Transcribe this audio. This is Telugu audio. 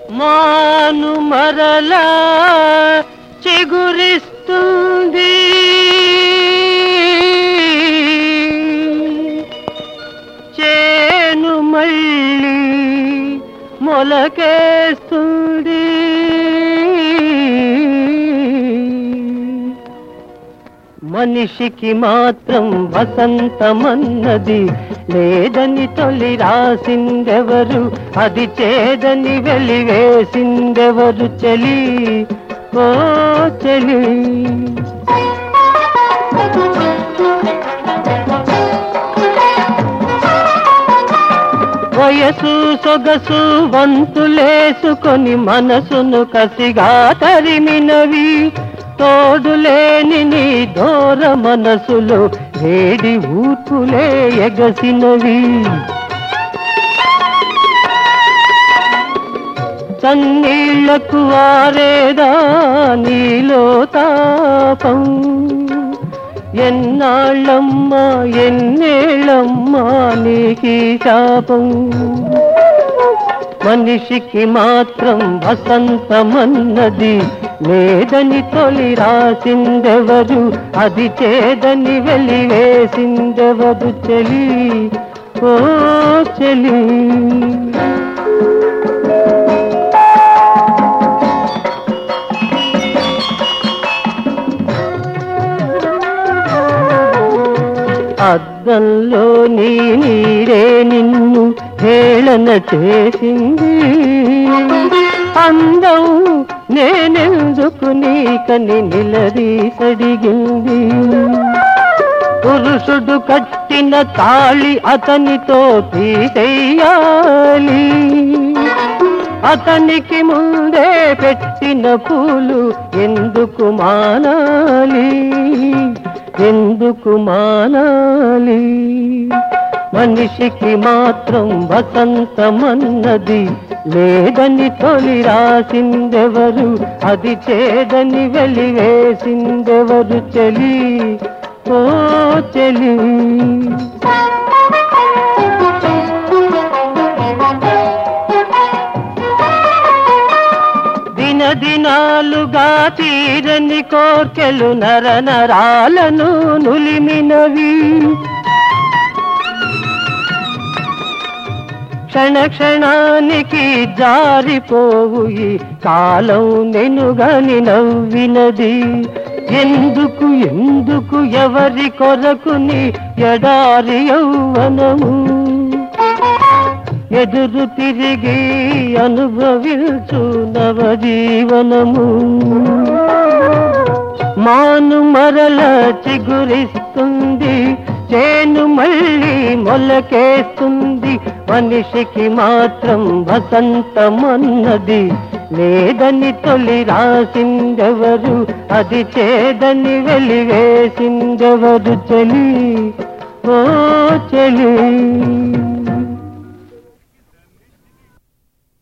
మాను మరలా చిగురిస్తుంది చేను మళ్ళీ మొలకేస్తుంది మనిషికి మాత్రం వసంతమన్నది లేదని తొలి రాసిందెవరు అది చేదని వెలివేసిందెవరు చెలి ఓ చెలి వయసు సొగసు వంతులేసుకొని మనసును కసిగా తరిమినవి తోడులేని నీ దూర మనసులో వేడి ఊర్పులే ఎగసినవి చన్నీళ్లకు ఆరేదా నీలో తాపం ఎన్నాళ్ళమ్మా ఎన్నేళ్ళమ్మా నీకి శాపం మనిషికి మాత్రం వసంతమన్నది లేదని తొలి రాసిందెవరు అది చేదని వెలివేసిందెవరు చెలి ఓ చెలి అద్దంలో నీ నీరే నిన్ను హేళన చేసింది అందం నేనెందుకు నీకని నిలదీసడిగింది పురుషుడు కట్టిన తాళి అతనితో తీసేయాలి అతనికి ముందే పెట్టిన పూలు ఎందుకు మానాలి ఎందుకు మానాలి మనిషికి మాత్రం వసంతమన్నది లేదని తొలి రాసిందెవరు అది చేదని వెలివేసిందెవరు చెలి ఓ చెలి దినదినాలుగా తీరని కోర్కెలు నర నరాలను నులిమినవి క్షణ క్షణానికి జారిపోవు ఈ కాలం నెనుగని నవ్వినది ఎందుకు ఎందుకు ఎవరి కొరకుని ఎడారి యౌవనము ఎదురు తిరిగి అనుభవించు నవజీవనము మాను మరల చిగురిస్తుంది చేను మళ్ళీ మొలకేస్తుంది మనిషికి మాత్రం వసంతమన్నది లేదని తొలి రాసిందెవరు అది చేదని వెలివేసిందెవరు చెలి ఓ చెలి